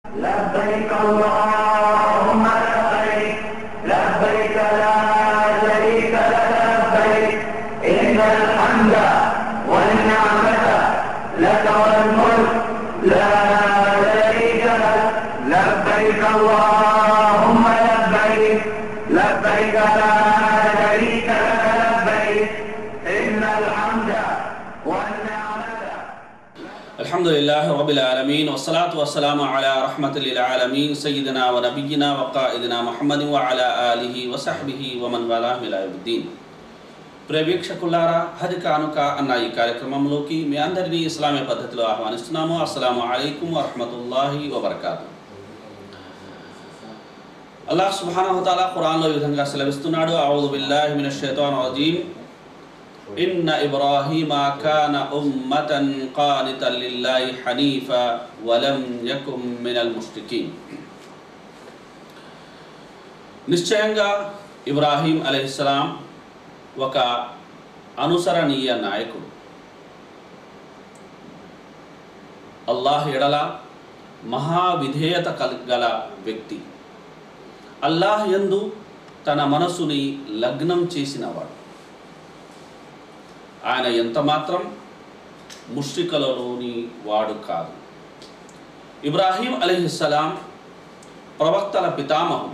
لبيك اللهم لبيك لبيك لا شريك لك لبيك إن الحمد والنعمة لك والملك لا شريك لك لبيك اللهم لبيك لبيك لا شريك لك لبيك إن الحمد والنعمة الحمد لله رب العالمين والصلاة والسلام على رحمة للعالمين سيدنا ونبينا وقائدنا محمد وعلى آله وصحبه ومن والاه إلى يوم الدين ప్రేక్షకులారా హజ్ కానుక అన్న ఈ కార్యక్రమంలోకి మీ అందరినీ ఇస్లామీ పద్ధతిలో ఆహ్వానిస్తున్నాము అస్సలాము అలైకుం వరహమతుల్లాహి వబర్కాతు అల్లాహ్ సుబ్హానహు తాలా ఖురాన్లో ఈ విధంగా సెలవిస్తున్నాడు ఔదు బిల్లాహి మినష్ షైతానిర్ రజీం ఇన్న ఇబ్రాహీమ కాన ఉమ్మతన్ కానితన్ లిల్లాహి హనీఫా వలం యకుం మినల్ ముష్రికీన్ నిశ్చయంగా ఇబ్రాహీం అలైహిస్సలాం ఒక అనుసరణీయ నాయకుడు అల్లాహ్ ఎడల మహావిధేయత కలగల వ్యక్తి అల్లాహ్ యందు తన మనసుని లగ్నం చేసినవాడు ఆయన ఎంత మాత్రం ముష్రికలలోని వాడు కాదు ఇబ్రాహీం అలీహిస్సలాం ప్రవక్తల పితామహం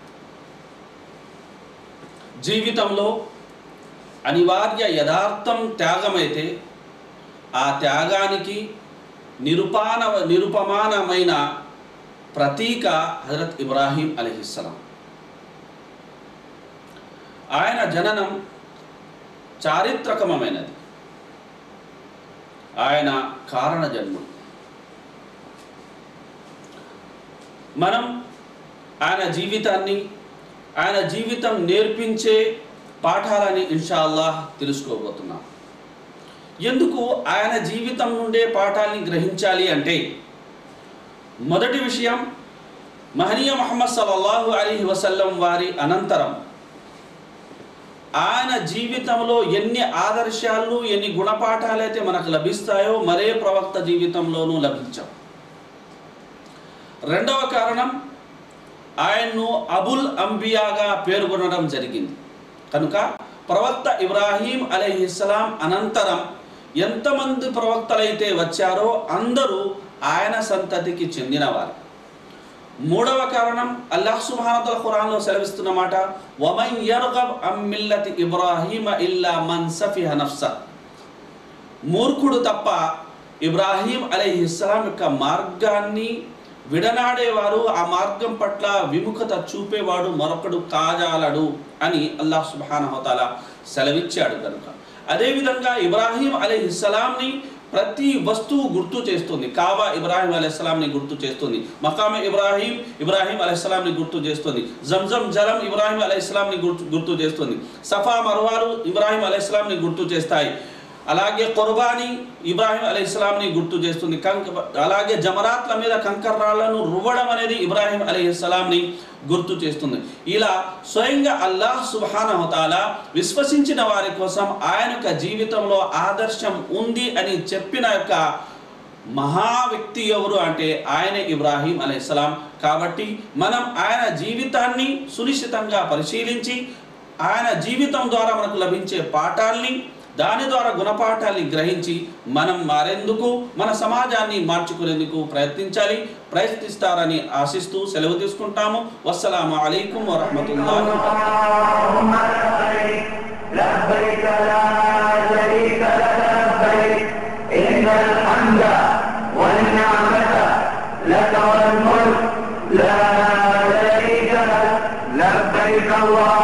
జీవితంలో అనివార్య యథార్థం త్యాగమైతే ఆ త్యాగానికి నిరుపాన నిరుపమానమైన ప్రతీక హజరత్ ఇబ్రాహీం అలీహిస్సలాం ఆయన జననం చారిత్రకమైనది ఆయన కారణ జన్ముడు మనం ఆయన జీవితాన్ని ఆయన జీవితం నేర్పించే పాఠాలని ఇన్షాల్లాహ్ తెలుసుకోబోతున్నాం ఎందుకు ఆయన జీవితం నుండే పాఠాలని గ్రహించాలి అంటే మొదటి విషయం మహనీయ మహమ్మద్ సల్లల్లాహు అలీ వసల్లం వారి అనంతరం ఆయన జీవితంలో ఎన్ని ఆదర్శాలు ఎన్ని గుణపాఠాలు అయితే మనకు లభిస్తాయో మరే ప్రవక్త జీవితంలోనూ లభించవు రెండవ కారణం ఆయన్ను అబుల్ అంబియాగా పేర్కొనడం జరిగింది కనుక ప్రవక్త ఇబ్రాహీం అలీహిస్సలాం అనంతరం ఎంతమంది ప్రవక్తలైతే వచ్చారో అందరూ ఆయన సంతతికి చెందినవారు మూడవ కారణం అల్లాహ్ సుబ్హానహు ఖురాన్లో సెలవిస్తున్న మాట వమన్ యర్గబ్ అమ్ మిల్లతి ఇబ్రాహీమ ఇల్లా మన్ సఫిహ నఫ్స మూర్ఖుడు తప్ప ఇబ్రాహీం అలైహిస్సలాం యొక్క మార్గాన్ని విడనాడేవారు ఆ మార్గం పట్ల విముఖత చూపేవాడు మరొకడు కాజాలడు అని అల్లాహ్ సుబ్హానహుతాల సెలవిచ్చాడు కనుక అదేవిధంగా ఇబ్రాహీం అలీహిస్సలాంని ప్రతి వస్తువు గుర్తు చేస్తుంది కాబా ఇబ్రాహీం అలైహిస్సలాంని గుర్తు చేస్తుంది మకామె ఇబ్రాహీం ఇబ్రాహీం అలైహిస్సలాంని గుర్తు చేస్తుంది జంజం జలం ఇబ్రాహీం అలైహిస్సలాంని గుర్తు గుర్తు చేస్తుంది సఫా మర్వాలు ఇబ్రాహీం అలైహిస్సలాంని గుర్తు చేస్తాయి అలాగే కుర్బానీ ఇబ్రాహీం అలీస్లాంని గుర్తు చేస్తుంది కంక అలాగే జమరాత్ల మీద కంకర్రాళ్లను రువ్వడం అనేది ఇబ్రాహీం అలీస్లాంని గుర్తు చేస్తుంది ఇలా స్వయంగా అల్లాహ్ సుబానహతాల విశ్వసించిన వారి కోసం ఆయన యొక్క జీవితంలో ఆదర్శం ఉంది అని చెప్పిన యొక్క మహా వ్యక్తి ఎవరు అంటే ఆయనే ఇబ్రాహీం అలైహిస్సలాం కాబట్టి మనం ఆయన జీవితాన్ని సునిశ్చితంగా పరిశీలించి ఆయన జీవితం ద్వారా మనకు లభించే పాఠాల్ని దాని ద్వారా గుణపాఠాల్ని గ్రహించి మనం మారేందుకు మన సమాజాన్ని మార్చుకునేందుకు ప్రయత్నించాలి ప్రయత్నిస్తారని ఆశిస్తూ సెలవు తీసుకుంటాము వస్సలాము అలైకుం వరహమతుల్లాహి اللهم لبيك لبيك لا شريك لك لبيك إن الحمد والنعمة لك والملك لا شريك لك لبيك اللهم